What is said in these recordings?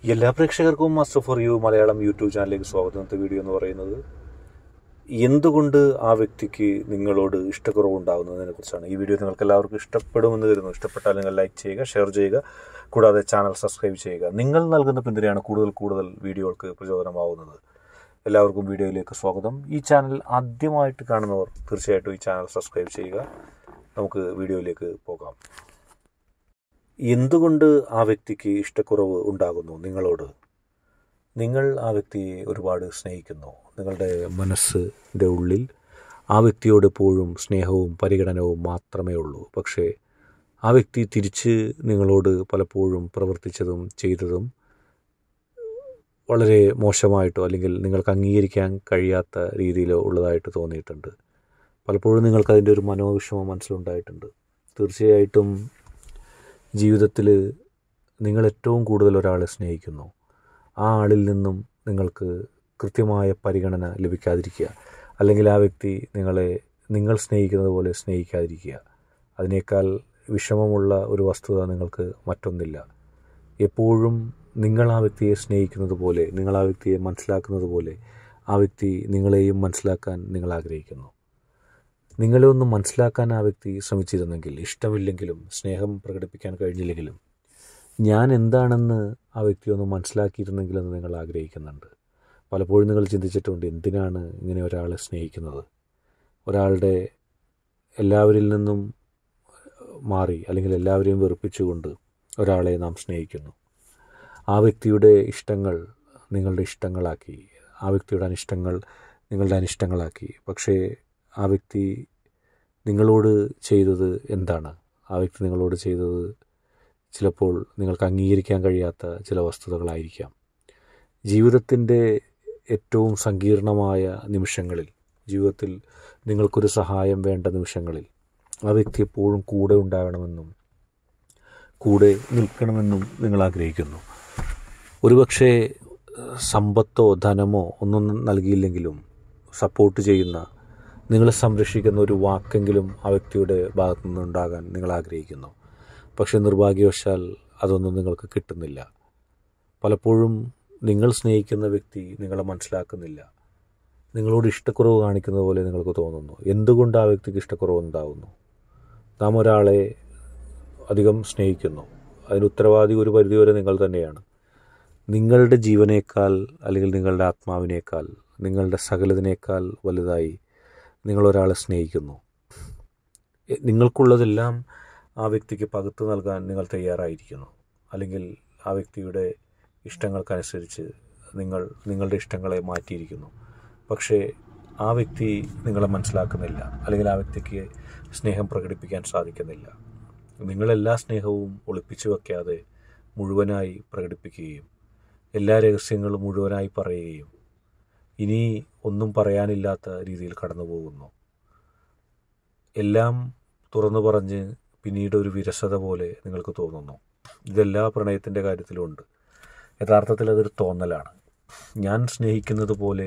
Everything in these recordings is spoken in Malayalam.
എല്ലാ പ്രേക്ഷകർക്കും master for you Malayalam YouTube ചാനലിലേക്ക് സ്വാഗതം ഇന്നത്തെ വീഡിയോ എന്ന് പറയുന്നത് എന്തുകൊണ്ട് ആ വ്യക്തിക്ക് നിങ്ങളോട് ഇഷ്ടക്കുറവുണ്ടാകുന്നതിനെ കുറിച്ചാണ് ഈ വീഡിയോ നിങ്ങൾക്ക് എല്ലാവർക്കും ഇഷ്ടപ്പെടുമെന്ന് കരുതുന്നു ഇഷ്ടപ്പെട്ടാൽ നിങ്ങൾ ലൈക്ക് ചെയ്യുക ഷെയർ ചെയ്യുക കൂടാതെ ചാനൽ സബ്സ്ക്രൈബ് ചെയ്യുക നിങ്ങൾ നൽകുന്ന പിന്തുണയാണ് കൂടുതൽ കൂടുതൽ വീഡിയോകൾക്ക് പ്രചോദനമാവുന്നത് എല്ലാവർക്കും വീഡിയോയിലേക്ക് സ്വാഗതം ഈ ചാനൽ ആദ്യമായിട്ട് കാണുന്നവർ തീർച്ചയായിട്ടും ഈ ചാനൽ സബ്സ്ക്രൈബ് ചെയ്യുക നമുക്ക് വീഡിയോയിലേക്ക് പോകാം എന്തുകൊണ്ട് ആ വ്യക്തിക്ക് ഇഷ്ടക്കുറവ് ഉണ്ടാകുന്നു നിങ്ങളോട് നിങ്ങൾ ആ വ്യക്തിയെ ഒരുപാട് സ്നേഹിക്കുന്നു നിങ്ങളുടെ മനസ്സിൻ്റെ ഉള്ളിൽ ആ വ്യക്തിയോട് എപ്പോഴും സ്നേഹവും പരിഗണനവും മാത്രമേ ഉള്ളൂ പക്ഷേ ആ വ്യക്തി തിരിച്ച് നിങ്ങളോട് പലപ്പോഴും പ്രവർത്തിച്ചതും ചെയ്തതും വളരെ മോശമായിട്ടോ അല്ലെങ്കിൽ നിങ്ങൾക്ക് അംഗീകരിക്കാൻ കഴിയാത്ത രീതിയിലോ ഉള്ളതായിട്ട് തോന്നിയിട്ടുണ്ട് പലപ്പോഴും നിങ്ങൾക്കതിൻ്റെ ഒരു മനോവിഷമം മനസ്സിലുണ്ടായിട്ടുണ്ട് തീർച്ചയായിട്ടും ജീവിതത്തിൽ നിങ്ങൾ ഏറ്റവും കൂടുതൽ ഒരാളെ സ്നേഹിക്കുന്നു ആ ആളിൽ നിന്നും നിങ്ങൾക്ക് കൃത്യമായ പരിഗണന ലഭിക്കാതിരിക്കുക അല്ലെങ്കിൽ ആ വ്യക്തി നിങ്ങളെ നിങ്ങൾ സ്നേഹിക്കുന്നത് പോലെ സ്നേഹിക്കാതിരിക്കുക അതിനേക്കാൾ വിഷമമുള്ള ഒരു വസ്തുത നിങ്ങൾക്ക് മറ്റൊന്നില്ല എപ്പോഴും നിങ്ങൾ ആ വ്യക്തിയെ സ്നേഹിക്കുന്നത് പോലെ നിങ്ങൾ ആ വ്യക്തിയെ മനസ്സിലാക്കുന്നത് പോലെ ആ വ്യക്തി നിങ്ങളെയും മനസ്സിലാക്കാൻ നിങ്ങൾ ആഗ്രഹിക്കുന്നു നിങ്ങളെ ഒന്ന് മനസ്സിലാക്കാൻ ആ വ്യക്തി ശ്രമിച്ചിരുന്നെങ്കിൽ ഇഷ്ടമില്ലെങ്കിലും സ്നേഹം പ്രകടിപ്പിക്കാൻ കഴിഞ്ഞില്ലെങ്കിലും ഞാൻ എന്താണെന്ന് ആ വ്യക്തി ഒന്ന് മനസ്സിലാക്കിയിരുന്നെങ്കിലെന്ന് നിങ്ങൾ ആഗ്രഹിക്കുന്നുണ്ട് പലപ്പോഴും നിങ്ങൾ ചിന്തിച്ചിട്ടുണ്ട് എന്തിനാണ് ഇങ്ങനെ ഒരാളെ സ്നേഹിക്കുന്നത് ഒരാളുടെ എല്ലാവരിൽ നിന്നും മാറി അല്ലെങ്കിൽ എല്ലാവരെയും വെറുപ്പിച്ചുകൊണ്ട് ഒരാളെ നാം സ്നേഹിക്കുന്നു ആ വ്യക്തിയുടെ ഇഷ്ടങ്ങൾ നിങ്ങളുടെ ഇഷ്ടങ്ങളാക്കി ആ വ്യക്തിയുടെ അനിഷ്ടങ്ങൾ നിങ്ങളുടെ അനിഷ്ടങ്ങളാക്കി പക്ഷേ ആ വ്യക്തി നിങ്ങളോട് ചെയ്തത് എന്താണ് ആ വ്യക്തി നിങ്ങളോട് ചെയ്തത് ചിലപ്പോൾ നിങ്ങൾക്ക് അംഗീകരിക്കാൻ കഴിയാത്ത ചില വസ്തുതകളായിരിക്കാം ജീവിതത്തിൻ്റെ ഏറ്റവും സങ്കീർണമായ നിമിഷങ്ങളിൽ ജീവിതത്തിൽ നിങ്ങൾക്കൊരു സഹായം വേണ്ട നിമിഷങ്ങളിൽ ആ വ്യക്തി എപ്പോഴും കൂടെ ഉണ്ടാകണമെന്നും കൂടെ നിൽക്കണമെന്നും നിങ്ങൾ ആഗ്രഹിക്കുന്നു ഒരുപക്ഷെ സമ്പത്തോ ധനമോ ഒന്നും നൽകിയില്ലെങ്കിലും സപ്പോർട്ട് ചെയ്യുന്ന നിങ്ങളെ സംരക്ഷിക്കുന്ന ഒരു വാക്കെങ്കിലും ആ വ്യക്തിയുടെ ഭാഗത്തു നിന്നുണ്ടാകാൻ നിങ്ങൾ ആഗ്രഹിക്കുന്നു പക്ഷെ നിർഭാഗ്യവശാൽ അതൊന്നും നിങ്ങൾക്ക് കിട്ടുന്നില്ല പലപ്പോഴും നിങ്ങൾ സ്നേഹിക്കുന്ന വ്യക്തി നിങ്ങളെ മനസ്സിലാക്കുന്നില്ല നിങ്ങളോട് ഇഷ്ടക്കുറവ് കാണിക്കുന്നത് പോലെ നിങ്ങൾക്ക് തോന്നുന്നു എന്തുകൊണ്ട് ആ വ്യക്തിക്ക് ഇഷ്ടക്കുറവ് ഉണ്ടാകുന്നു നാം ഒരാളെ അധികം സ്നേഹിക്കുന്നു അതിന് ഉത്തരവാദി ഒരു പരിധിവരെ നിങ്ങൾ തന്നെയാണ് നിങ്ങളുടെ ജീവനേക്കാൾ അല്ലെങ്കിൽ നിങ്ങളുടെ ആത്മാവിനേക്കാൾ നിങ്ങളുടെ സകലതിനേക്കാൾ വലുതായി നിങ്ങളൊരാളെ സ്നേഹിക്കുന്നു നിങ്ങൾക്കുള്ളതെല്ലാം ആ വ്യക്തിക്ക് പകുത്തു നൽകാൻ നിങ്ങൾ തയ്യാറായിരിക്കുന്നു അല്ലെങ്കിൽ ആ വ്യക്തിയുടെ ഇഷ്ടങ്ങൾക്കനുസരിച്ച് നിങ്ങൾ നിങ്ങളുടെ ഇഷ്ടങ്ങളെ മാറ്റിയിരിക്കുന്നു പക്ഷേ ആ വ്യക്തി നിങ്ങളെ മനസ്സിലാക്കുന്നില്ല അല്ലെങ്കിൽ ആ വ്യക്തിക്ക് സ്നേഹം പ്രകടിപ്പിക്കാൻ സാധിക്കുന്നില്ല നിങ്ങളെല്ലാ സ്നേഹവും ഒളിപ്പിച്ചു വയ്ക്കാതെ മുഴുവനായി പ്രകടിപ്പിക്കുകയും എല്ലാ രഹസ്യങ്ങളും മുഴുവനായി പറയുകയും ഇനി ഒന്നും പറയാനില്ലാത്ത രീതിയിൽ കടന്നു പോകുന്നു എല്ലാം തുറന്നു പറഞ്ഞ് പിന്നീട് ഒരു വിരസത പോലെ നിങ്ങൾക്ക് തോന്നുന്നു ഇതെല്ലാ പ്രണയത്തിൻ്റെ കാര്യത്തിലുമുണ്ട് യഥാർത്ഥത്തിൽ അതൊരു തോന്നലാണ് ഞാൻ സ്നേഹിക്കുന്നത് പോലെ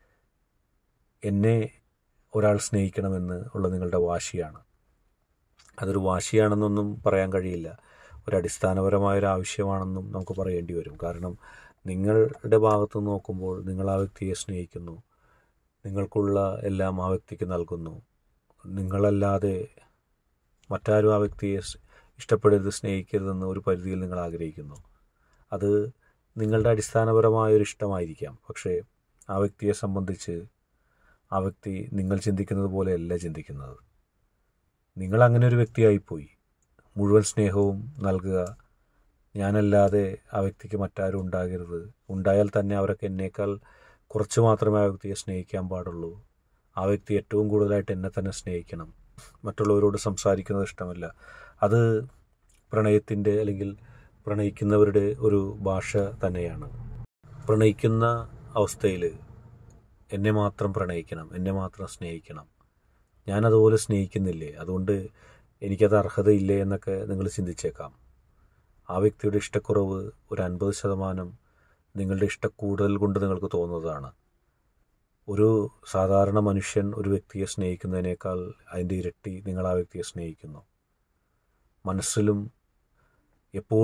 എന്നെ ഒരാൾ സ്നേഹിക്കണമെന്ന് ഉള്ള നിങ്ങളുടെ വാശിയാണ് അതൊരു വാശിയാണെന്നൊന്നും പറയാൻ കഴിയില്ല ഒരു അടിസ്ഥാനപരമായ ഒരു ആവശ്യമാണെന്നും നമുക്ക് പറയേണ്ടി വരും കാരണം നിങ്ങളുടെ ഭാഗത്ത് നോക്കുമ്പോൾ നിങ്ങൾ ആ വ്യക്തിയെ സ്നേഹിക്കുന്നു നിങ്ങൾക്കുള്ള എല്ലാം ആ വ്യക്തിക്ക് നൽകുന്നു നിങ്ങളല്ലാതെ മറ്റാരും ആ വ്യക്തിയെ ഇഷ്ടപ്പെടരുത് സ്നേഹിക്കരുതെന്ന് ഒരു പരിധിയിൽ നിങ്ങൾ ആഗ്രഹിക്കുന്നു അത് നിങ്ങളുടെ അടിസ്ഥാനപരമായ ഒരു ഇഷ്ടമായിരിക്കാം പക്ഷേ ആ വ്യക്തിയെ സംബന്ധിച്ച് ആ വ്യക്തി നിങ്ങൾ ചിന്തിക്കുന്നത് പോലെയല്ല ചിന്തിക്കുന്നത് നിങ്ങൾ അങ്ങനെ ഒരു വ്യക്തിയായിപ്പോയി മുഴുവൻ സ്നേഹവും നൽകുക ഞാനല്ലാതെ ആ വ്യക്തിക്ക് മറ്റാരും ഉണ്ടാകരുത് ഉണ്ടായാൽ തന്നെ അവരൊക്കെ എന്നേക്കാൾ കുറച്ച് മാത്രമേ ആ വ്യക്തിയെ സ്നേഹിക്കാൻ പാടുള്ളൂ ആ വ്യക്തി ഏറ്റവും കൂടുതലായിട്ട് എന്നെ തന്നെ സ്നേഹിക്കണം മറ്റുള്ളവരോട് സംസാരിക്കുന്നത് ഇഷ്ടമല്ല അത് പ്രണയത്തിൻ്റെ അല്ലെങ്കിൽ പ്രണയിക്കുന്നവരുടെ ഒരു ഭാഷ തന്നെയാണ് പ്രണയിക്കുന്ന അവസ്ഥയിൽ എന്നെ മാത്രം പ്രണയിക്കണം എന്നെ മാത്രം സ്നേഹിക്കണം ഞാനതുപോലെ സ്നേഹിക്കുന്നില്ലേ അതുകൊണ്ട് എനിക്കത് അർഹതയില്ലേ എന്നൊക്കെ നിങ്ങൾ ചിന്തിച്ചേക്കാം ആ വ്യക്തിയുടെ ഇഷ്ടക്കുറവ് ഒരു അൻപത് ശതമാനം നിങ്ങളുടെ ഇഷ്ടക്കൂടുതൽ കൊണ്ട് നിങ്ങൾക്ക് തോന്നുന്നതാണ് ഒരു സാധാരണ മനുഷ്യൻ ഒരു വ്യക്തിയെ സ്നേഹിക്കുന്നതിനേക്കാൾ അതിൻ്റെ ഇരട്ടി നിങ്ങൾ ആ വ്യക്തിയെ സ്നേഹിക്കുന്നു മനസ്സിലും എപ്പോഴും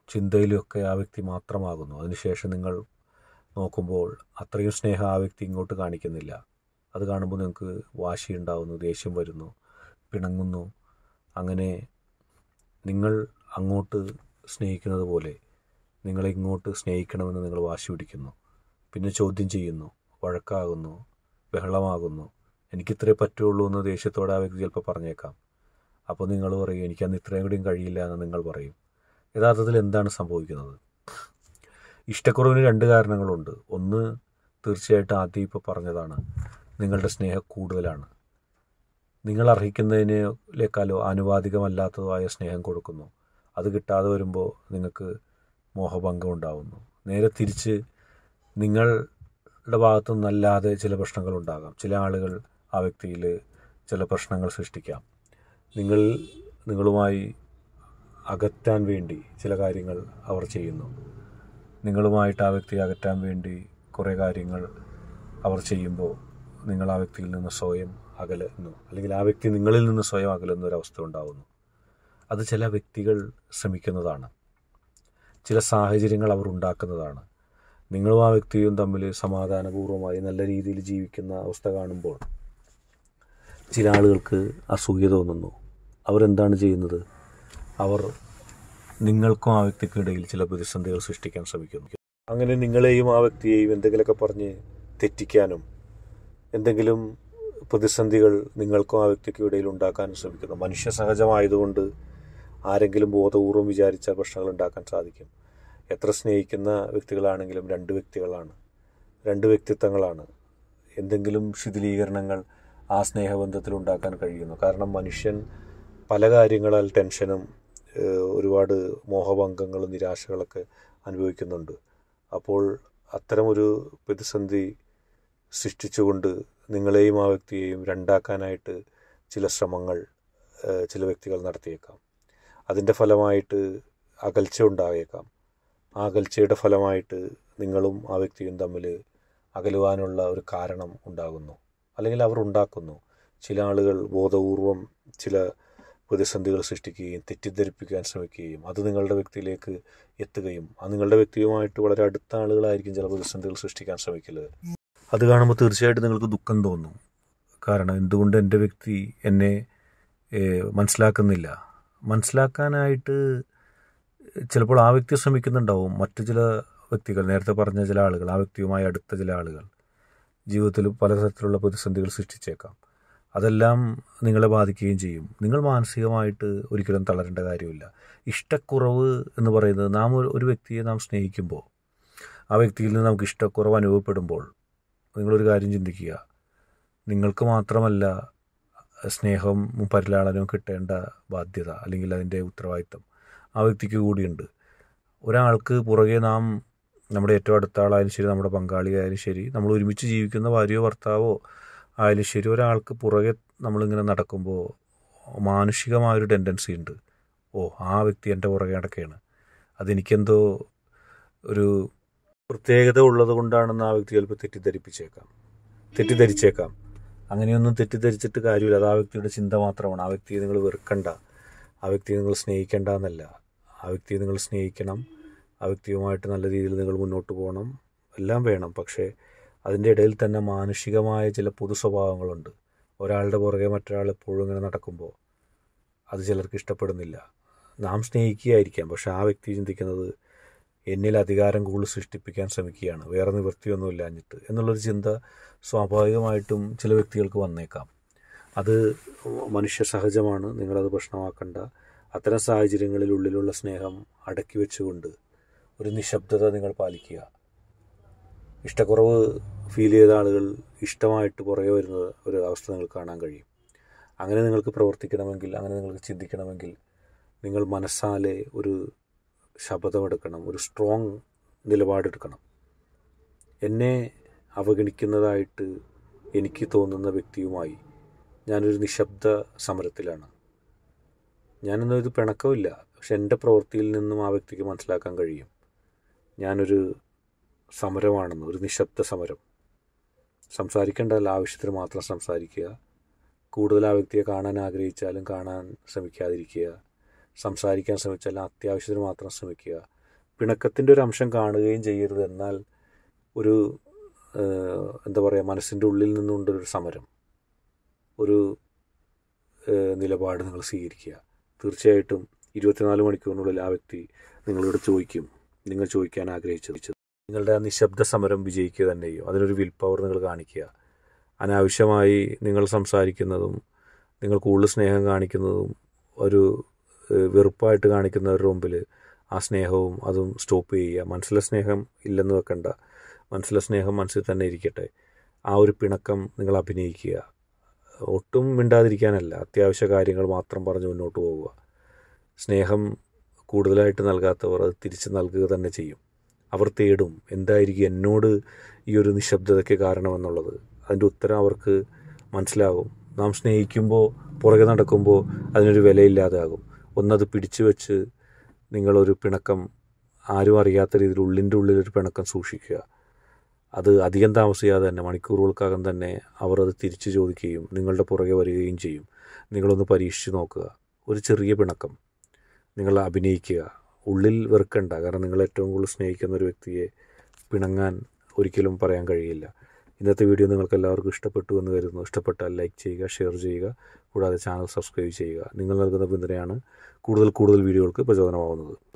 ചിന്തയിലുമൊക്കെ ആ വ്യക്തി മാത്രമാകുന്നു അതിനുശേഷം നിങ്ങൾ നോക്കുമ്പോൾ അത്രയും സ്നേഹം ആ വ്യക്തി ഇങ്ങോട്ട് കാണിക്കുന്നില്ല അത് കാണുമ്പോൾ നിങ്ങൾക്ക് വാശിയുണ്ടാവുന്നു ദേഷ്യം വരുന്നു പിണങ്ങുന്നു അങ്ങനെ നിങ്ങൾ അങ്ങോട്ട് സ്നേഹിക്കുന്നത് പോലെ നിങ്ങളെ ഇങ്ങോട്ട് സ്നേഹിക്കണമെന്ന് നിങ്ങൾ വാശി പിടിക്കുന്നു പിന്നെ ചോദ്യം ചെയ്യുന്നു വഴക്കാകുന്നു ബഹളമാകുന്നു എനിക്കിത്രേ പറ്റുള്ളൂ എന്ന് ദേഷ്യത്തോടെ ആ വ്യക്തി ചിലപ്പോൾ പറഞ്ഞേക്കാം അപ്പോൾ നിങ്ങൾ പറയും എനിക്കന്ന് ഇത്രയും കൂടിയും കഴിയില്ല എന്ന് നിങ്ങൾ പറയും യഥാർത്ഥത്തിൽ എന്താണ് സംഭവിക്കുന്നത് ഇഷ്ടക്കുറവിന് രണ്ട് കാരണങ്ങളുണ്ട് ഒന്ന് തീർച്ചയായിട്ടും ആദ്യം ഇപ്പോൾ പറഞ്ഞതാണ് നിങ്ങളുടെ സ്നേഹം കൂടുതലാണ് നിങ്ങൾ അർഹിക്കുന്നതിനേക്കാളോ ആനുപാതികമല്ലാത്തതോ ആയ സ്നേഹം കൊടുക്കുന്നു അത് കിട്ടാതെ വരുമ്പോൾ നിങ്ങൾക്ക് മോഹഭംഗം ഉണ്ടാവുന്നു നേരെ തിരിച്ച് നിങ്ങളുടെ ഭാഗത്തു നിന്നല്ലാതെ ചില പ്രശ്നങ്ങൾ ഉണ്ടാകാം ചില ആളുകൾ ആ വ്യക്തിയിൽ ചില പ്രശ്നങ്ങൾ സൃഷ്ടിക്കാം നിങ്ങൾ നിങ്ങളുമായി അകറ്റാൻ വേണ്ടി ചില കാര്യങ്ങൾ അവർ ചെയ്യുന്നു നിങ്ങളുമായിട്ട് ആ വ്യക്തിയെ അകറ്റാൻ വേണ്ടി കുറേ കാര്യങ്ങൾ അവർ ചെയ്യുമ്പോൾ നിങ്ങൾ ആ വ്യക്തിയിൽ നിന്ന് സ്വയം അകലുന്നു അല്ലെങ്കിൽ ആ വ്യക്തി നിങ്ങളിൽ നിന്ന് സ്വയം അകലുന്ന ഒരവസ്ഥ ഉണ്ടാകുന്നു അത് ചില വ്യക്തികൾ ശ്രമിക്കുന്നതാണ് ചില സാഹചര്യങ്ങൾ അവർ ഉണ്ടാക്കുന്നതാണ് നിങ്ങളും ആ വ്യക്തിയും തമ്മിൽ സമാധാനപൂർവ്വമായി നല്ല രീതിയിൽ ജീവിക്കുന്ന അവസ്ഥ കാണുമ്പോൾ ചില ആളുകൾക്ക് അസൂയ തോന്നുന്നു അവരെന്താണ് ചെയ്യുന്നത് അവർ നിങ്ങൾക്കും ആ വ്യക്തിക്കും ഇടയിൽ ചില പ്രതിസന്ധികൾ സൃഷ്ടിക്കാൻ ശ്രമിക്കുന്നു അങ്ങനെ നിങ്ങളെയും ആ വ്യക്തിയെയും എന്തെങ്കിലുമൊക്കെ പറഞ്ഞ് തെറ്റിക്കാനും എന്തെങ്കിലും പ്രതിസന്ധികൾ നിങ്ങൾക്കും ആ വ്യക്തിക്കും ഇടയിൽ ഉണ്ടാക്കാനും ശ്രമിക്കുന്നു മനുഷ്യ സഹജമായതുകൊണ്ട് ആരെങ്കിലും ബോധപൂർവം വിചാരിച്ച പ്രശ്നങ്ങൾ ഉണ്ടാക്കാൻ സാധിക്കും എത്ര സ്നേഹിക്കുന്ന വ്യക്തികളാണെങ്കിലും രണ്ട് വ്യക്തികളാണ് രണ്ട് വ്യക്തിത്വങ്ങളാണ് എന്തെങ്കിലും ശിഥിലീകരണങ്ങൾ ആ സ്നേഹബന്ധത്തിൽ ഉണ്ടാക്കാൻ കഴിയുന്നു കാരണം മനുഷ്യൻ പല കാര്യങ്ങളാൽ ടെൻഷനും ഏഹ്, ഒരുപാട് മോഹഭംഗങ്ങളും നിരാശകളൊക്കെ അനുഭവിക്കുന്നുണ്ട് അപ്പോൾ അത്തരമൊരു പ്രതിസന്ധി സൃഷ്ടിച്ചുകൊണ്ട് നിങ്ങളെയും ആ വ്യക്തിയെയും രണ്ടാക്കാനായിട്ട് ചില ശ്രമങ്ങൾ ഏഹ്, ചില വ്യക്തികൾ നടത്തിയേക്കാം അതിൻ്റെ ഫലമായിട്ട് അകൽച്ച ഉണ്ടായേക്കാം ആ അകൽച്ചയുടെ ഫലമായിട്ട് നിങ്ങളും ആ വ്യക്തിയും തമ്മിൽ അകലുവാനുള്ള ഒരു കാരണം ഉണ്ടാകുന്നു അല്ലെങ്കിൽ അവർ ഉണ്ടാക്കുന്നു ചില ആളുകൾ ബോധപൂർവം ചില പ്രതിസന്ധികൾ സൃഷ്ടിക്കുകയും തെറ്റിദ്ധരിപ്പിക്കാൻ ശ്രമിക്കുകയും അത് നിങ്ങളുടെ വ്യക്തിയിലേക്ക് എത്തുകയും ആ നിങ്ങളുടെ വ്യക്തിയുമായിട്ട് വളരെ അടുത്ത ആളുകളായിരിക്കും ചില പ്രതിസന്ധികൾ സൃഷ്ടിക്കാൻ ശ്രമിക്കുന്നത് അത് കാണുമ്പോൾ തീർച്ചയായിട്ടും നിങ്ങൾക്ക് ദുഃഖം തോന്നും കാരണം എന്തുകൊണ്ട് എൻ്റെ വ്യക്തി എന്നെ ഏഹ്, മനസ്സിലാക്കുന്നില്ല മനസ്സിലാക്കാനായിട്ട് ചിലപ്പോൾ ആ വ്യക്തി ശ്രമിക്കുന്നുണ്ടാവും മറ്റു ചില വ്യക്തികൾ നേരത്തെ പറഞ്ഞ ചില ആളുകൾ ആ വ്യക്തിയുമായി അടുത്ത ചില ആളുകൾ ജീവിതത്തിൽ പലതരത്തിലുള്ള പ്രതിസന്ധികൾ സൃഷ്ടിച്ചേക്കാം അതെല്ലാം നിങ്ങളെ ബാധിക്കുകയും ചെയ്യും നിങ്ങൾ മാനസികമായിട്ട് ഒരിക്കലും തളരേണ്ട കാര്യമില്ല ഇഷ്ടക്കുറവ് എന്ന് പറയുന്നത് നാം ഒരു ഒരു വ്യക്തിയെ നാം സ്നേഹിക്കുമ്പോൾ ആ വ്യക്തിയിൽ നിന്ന് നമുക്ക് ഇഷ്ടക്കുറവ് അനുഭവപ്പെടുമ്പോൾ നിങ്ങളൊരു കാര്യം ചിന്തിക്കുക നിങ്ങൾക്ക് മാത്രമല്ല സ്നേഹവും പരിലാളനവും കിട്ടേണ്ട ബാധ്യത അല്ലെങ്കിൽ അതിൻ്റെ ഉത്തരവാദിത്തം ആ വ്യക്തിക്ക് കൂടിയുണ്ട് ഒരാൾക്ക് പുറകെ നാം നമ്മുടെ ഏറ്റവും അടുത്ത ആളായാലും ശരി നമ്മുടെ പങ്കാളിയായാലും ശരി നമ്മൾ ഒരുമിച്ച് ജീവിക്കുന്ന ഭാര്യയോ ഭർത്താവോ ആയാലും ശരി ഒരാൾക്ക് പുറകെ നമ്മളിങ്ങനെ നടക്കുമ്പോൾ മാനുഷികമായൊരു ടെൻഡൻസി ഉണ്ട് ഓ ആ വ്യക്തി എൻ്റെ പുറകെ നടക്കുകയാണ് അതെനിക്കെന്തോ ഒരു പ്രത്യേകത ഉള്ളത് കൊണ്ടാണെന്ന് ആ വ്യക്തി ചിലപ്പോൾ തെറ്റിദ്ധരിപ്പിച്ചേക്കാം തെറ്റിദ്ധരിച്ചേക്കാം അങ്ങനെയൊന്നും തെറ്റിദ്ധരിച്ചിട്ട് കാര്യമില്ല അത് ആ വ്യക്തിയുടെ ചിന്ത മാത്രമാണ് ആ വ്യക്തിയെ നിങ്ങൾ വെറുക്കണ്ട ആ വ്യക്തിയെ നിങ്ങൾ സ്നേഹിക്കേണ്ട എന്നല്ല ആ വ്യക്തിയെ നിങ്ങൾ സ്നേഹിക്കണം ആ വ്യക്തിയുമായിട്ട് നല്ല രീതിയിൽ നിങ്ങൾ മുന്നോട്ട് പോകണം എല്ലാം വേണം പക്ഷേ അതിൻ്റെ ഇടയിൽ തന്നെ മാനുഷികമായ ചില പൊതു സ്വഭാവങ്ങളുണ്ട് ഒരാളുടെ പുറകെ മറ്റൊരാൾ എപ്പോഴും ഇങ്ങനെ നടക്കുമ്പോൾ അത് ചിലർക്ക് ഇഷ്ടപ്പെടുന്നില്ല നാം സ്നേഹിക്കുകയായിരിക്കാം പക്ഷെ ആ വ്യക്തി ചിന്തിക്കുന്നത് എന്നിൽ അധികാരം കൂടുതൽ സൃഷ്ടിപ്പിക്കാൻ ശ്രമിക്കുകയാണ് വേറെ നിവൃത്തിയൊന്നുമില്ല എന്നിട്ട് എന്നുള്ളൊരു ചിന്ത സ്വാഭാവികമായിട്ടും ചില വ്യക്തികൾക്ക് വന്നേക്കാം അത് മനുഷ്യ സഹജമാണ് നിങ്ങളത് പ്രശ്നമാക്കണ്ട അത്തരം സാഹചര്യങ്ങളിൽ ഉള്ളിലുള്ള സ്നേഹം അടക്കി വെച്ചുകൊണ്ട് ഒരു നിശബ്ദത നിങ്ങൾ പാലിക്കുക ഇഷ്ടക്കുറവ് ഫീൽ ചെയ്ത ആളുകൾ ഇഷ്ടമായിട്ട് പുറകെ വരുന്ന ഒരു അവസ്ഥ നിങ്ങൾക്ക് കാണാൻ കഴിയും അങ്ങനെ നിങ്ങൾക്ക് പ്രവർത്തിക്കണമെങ്കിൽ അങ്ങനെ നിങ്ങൾക്ക് ചിന്തിക്കണമെങ്കിൽ നിങ്ങൾ മനസ്സാലെ ഒരു ശപഥമെടുക്കണം ഒരു സ്ട്രോങ് നിലപാടെടുക്കണം എന്നെ അവഗണിക്കുന്നതായിട്ട് എനിക്ക് തോന്നുന്ന വ്യക്തിയുമായി ഞാനൊരു നിശബ്ദ സമരത്തിലാണ് ഞാനൊന്നും ഇത് പിണക്കമില്ല പക്ഷെ എൻ്റെ പ്രവൃത്തിയിൽ നിന്നും ആ വ്യക്തിക്ക് മനസ്സിലാക്കാൻ കഴിയും ഞാനൊരു സമരമാണെന്ന് ഒരു നിശബ്ദ സമരം സംസാരിക്കേണ്ടതല്ല ആവശ്യത്തിന് മാത്രം സംസാരിക്കുക കൂടുതൽ ആ വ്യക്തിയെ കാണാൻ ആഗ്രഹിച്ചാലും കാണാൻ ശ്രമിക്കാതിരിക്കുക സംസാരിക്കാൻ ശ്രമിച്ചാൽ അത്യാവശ്യത്തിന് മാത്രം ശ്രമിക്കുക പിണക്കത്തിൻ്റെ ഒരു അംശം കാണുകയും ചെയ്യരുത് എന്നാൽ ഒരു ഏഹ്, എന്താ പറയുക മനസ്സിൻ്റെ ഉള്ളിൽ നിന്നുകൊണ്ടൊരു സമരം ഒരു ഏഹ്, നിലപാട് നിങ്ങൾ സ്വീകരിക്കുക തീർച്ചയായിട്ടും ഇരുപത്തിനാല് മണിക്കൂറിനുള്ളിൽ ആ വ്യക്തി നിങ്ങളോട് ചോദിക്കും നിങ്ങൾ ചോദിക്കാൻ ആഗ്രഹിച്ചത് നിങ്ങളുടെ ആ നിശബ്ദ സമരം വിജയിക്കുക തന്നെ ചെയ്യും അതിനൊരു വിൽ പവർ നിങ്ങൾ കാണിക്കുക അനാവശ്യമായി നിങ്ങൾ സംസാരിക്കുന്നതും നിങ്ങൾ കൂടുതൽ സ്നേഹം കാണിക്കുന്നതും ഒരു ഏഹ്, വെറുപ്പായിട്ട് കാണിക്കുന്നവരുടെ മുമ്പിൽ ആ സ്നേഹവും അതും സ്റ്റോപ്പ് ചെയ്യുക മനസ്സിലെ സ്നേഹം ഇല്ലെന്ന് വെക്കണ്ട മനസ്സിലെ സ്നേഹം മനസ്സിൽ തന്നെ ഇരിക്കട്ടെ ആ ഒരു പിണക്കം നിങ്ങൾ അഭിനയിക്കുക ഒട്ടും മിണ്ടാതിരിക്കാനല്ല അത്യാവശ്യ കാര്യങ്ങൾ മാത്രം പറഞ്ഞ് മുന്നോട്ട് പോവുക സ്നേഹം കൂടുതലായിട്ട് നൽകാത്തവർ അത് തിരിച്ച് നൽകുക തന്നെ ചെയ്യും അവർ തേടും എന്തായിരിക്കും എന്നോട് ഈ ഒരു നിശബ്ദതയ്ക്ക് കാരണമെന്നുള്ളത് അതിൻ്റെ ഉത്തരം അവർക്ക് മനസ്സിലാകും നാം സ്നേഹിക്കുമ്പോൾ പുറകെ നടക്കുമ്പോൾ അതിനൊരു വിലയില്ലാതാകും ഒന്നത് പിടിച്ചു വെച്ച് നിങ്ങളൊരു പിണക്കം ആരും അറിയാത്ത രീതിയിൽ ഉള്ളിൻ്റെ ഉള്ളിലൊരു പിണക്കം സൂക്ഷിക്കുക അത് അധികം താമസിയാതെ തന്നെ മണിക്കൂറുകൾക്കകം തന്നെ അവർ അത് തിരിച്ചു ചോദിക്കുകയും നിങ്ങളുടെ പുറകെ വരികയും ചെയ്യും നിങ്ങളൊന്ന് പരീക്ഷിച്ച് നോക്കുക ഒരു ചെറിയ പിണക്കം നിങ്ങൾ അഭിനയിക്കുക ഉള്ളിൽ വെറുക്കണ്ട കാരണം നിങ്ങൾ ഏറ്റവും കൂടുതൽ സ്നേഹിക്കുന്ന ഒരു വ്യക്തിയെ പിണങ്ങാൻ ഒരിക്കലും പറയാൻ കഴിയില്ല ഇന്നത്തെ വീഡിയോ നിങ്ങൾക്ക് എല്ലാവർക്കും ഇഷ്ടപ്പെട്ടു എന്ന് കരുതുന്നു ഇഷ്ടപ്പെട്ടാൽ ലൈക്ക് ചെയ്യുക ഷെയർ ചെയ്യുക കൂടാതെ ചാനൽ സബ്സ്ക്രൈബ് ചെയ്യുക നിങ്ങൾ നൽകുന്ന പിന്തുണയാണ് കൂടുതൽ കൂടുതൽ വീഡിയോകൾക്ക് പ്രചോദനമാവുന്നത്